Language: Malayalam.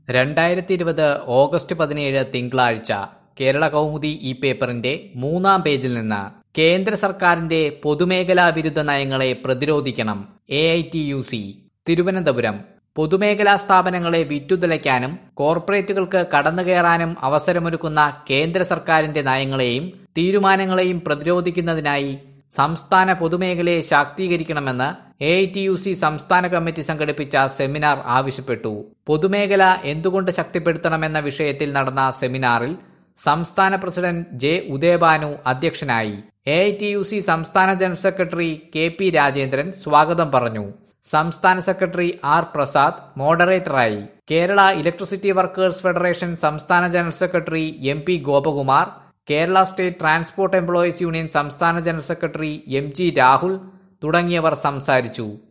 രണ്ടായിരത്തി ഇരുപത് ഓഗസ്റ്റ് പതിനേഴ് തിങ്കളാഴ്ച കേരള കൗമുദി ഈ പേപ്പറിന്റെ മൂന്നാം പേജിൽ നിന്ന് കേന്ദ്ര സർക്കാരിന്റെ പൊതുമേഖലാ വിരുദ്ധ നയങ്ങളെ പ്രതിരോധിക്കണം A I T U C Thiruvananthapuram പൊതുമേഖലാ സ്ഥാപനങ്ങളെ വിറ്റുതുലയ്ക്കാനും കോർപ്പറേറ്റുകൾക്ക് കടന്നുകയറാനും അവസരമൊരുക്കുന്ന കേന്ദ്ര സർക്കാരിന്റെ നയങ്ങളെയും തീരുമാനങ്ങളെയും പ്രതിരോധിക്കുന്നതിനായി സംസ്ഥാന പൊതുമേഖലയെ ശാക്തീകരിക്കണമെന്ന് A I T U C സംസ്ഥാന കമ്മിറ്റി സംഘടിപ്പിച്ച സെമിനാർ ആവശ്യപ്പെട്ടു പൊതുമേഖല എന്തുകൊണ്ട് ശക്തിപ്പെടുത്തണമെന്ന വിഷയത്തിൽ നടന്ന സെമിനാറിൽ സംസ്ഥാന പ്രസിഡന്റ് ജെ ഉദയഭാനു അധ്യക്ഷനായി A I T U C സംസ്ഥാന general secretary K P Rajendran സ്വാഗതം പറഞ്ഞു സംസ്ഥാന സെക്രട്ടറി ആർ പ്രസാദ് മോഡറേറ്ററായി കേരള ഇലക്ട്രിസിറ്റി വർക്കേഴ്സ് ഫെഡറേഷൻ സംസ്ഥാന general secretary M P Gopakumar Kerala state transport employees union സംസ്ഥാന general secretary M G Rahul തുടങ്ങിയവർ സംസാരിച്ചു